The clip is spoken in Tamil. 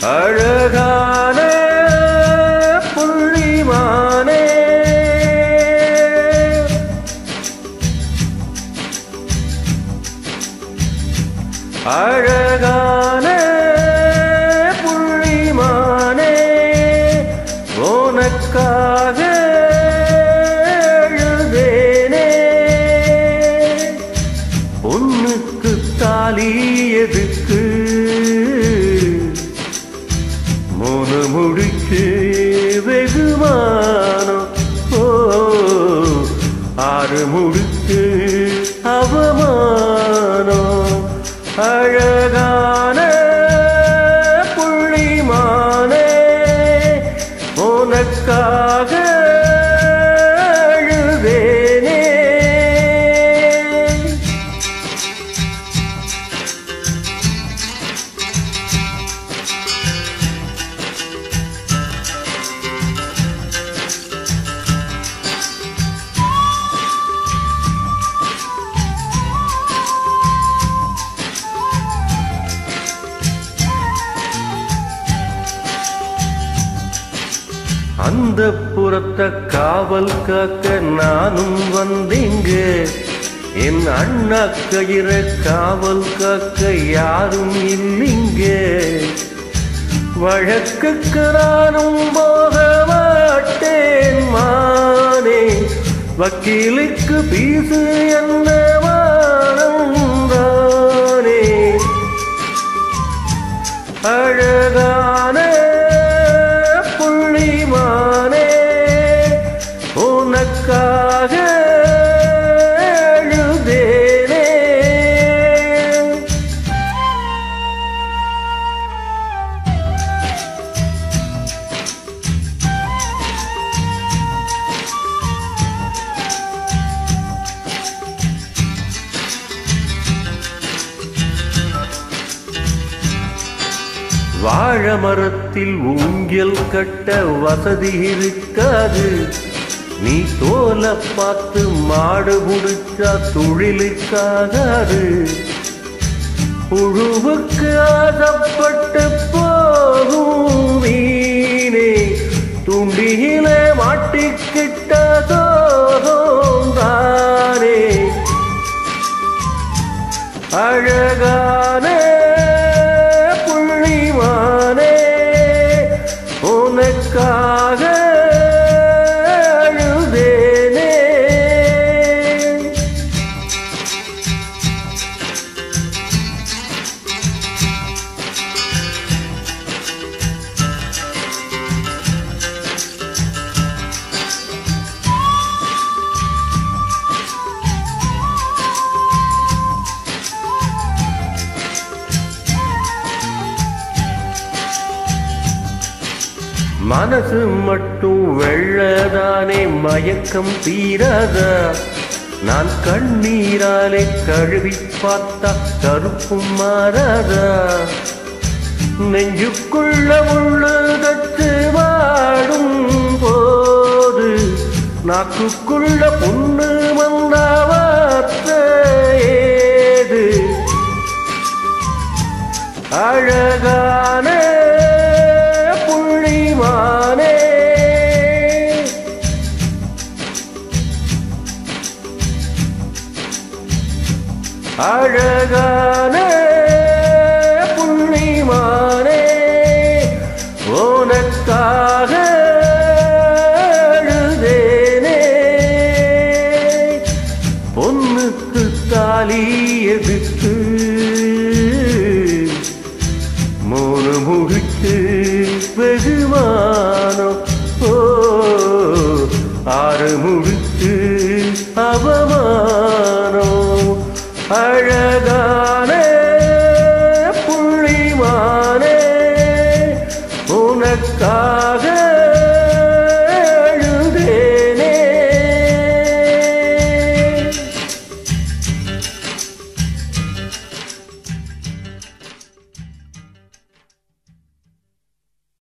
அழகான புள்ளிமானே அழகான புள்ளிமானே உனக்காக எழுதேனே பொண்ணுக்கு தாலி எதுக்கு மூணு முடிச்சு வெகுமானம் ஓ ஆறு முடிச்சு அவமானம் அழகான புள்ளிமானே உனக்காக அழுவேனே அந்த புறத்த காவல் காக்க நானும் வந்தீங்க என் அண்ணா கயிற காவல் காக்க யாரும் இல்லைங்க வழக்குக்கு நானும் போக மாட்டேன் மானே வக்கீலுக்கு பீசு என்ன வானம் தானே அழகான புள்ளிமானே உனக்காக எழுதேனே வாழ மரத்தில் ஊங்கியல் கட்ட வசதி இருக்காது நீ தோல பார்த்து மாடு முடிச்சா தொழிலுக்காகாது புழுவுக்கு ஆசைப்பட்டு போகும் வீணே துண்டியில மாட்டிக்கிட்ட சோகம் தானே அழகான புள்ளிமானே உனக்காக அழுதேனே மனசு மட்டும் வெள்ளதானே மயக்கம் தீராதா நான் கண்ணீராலே கழுவி பார்த்தா கருப்பும் மாறாதா நெஞ்சுக்குள்ள முள்ளு தச்சு வாடும் போது நாக்குக்குள்ள புண்ணு வந்தா வார்த்தை ஏது அழகான புள்ளிமானே அழகான புள்ளிமானே உனக்காக அழுதேனே பொண்ணுக்கு தாலி எதுக்கு மூணு முடிச்சு வெகுமானம் ஓ ஆறு முடிச்சு அவமானம் அழகான புள்ளிமானே உனக்காக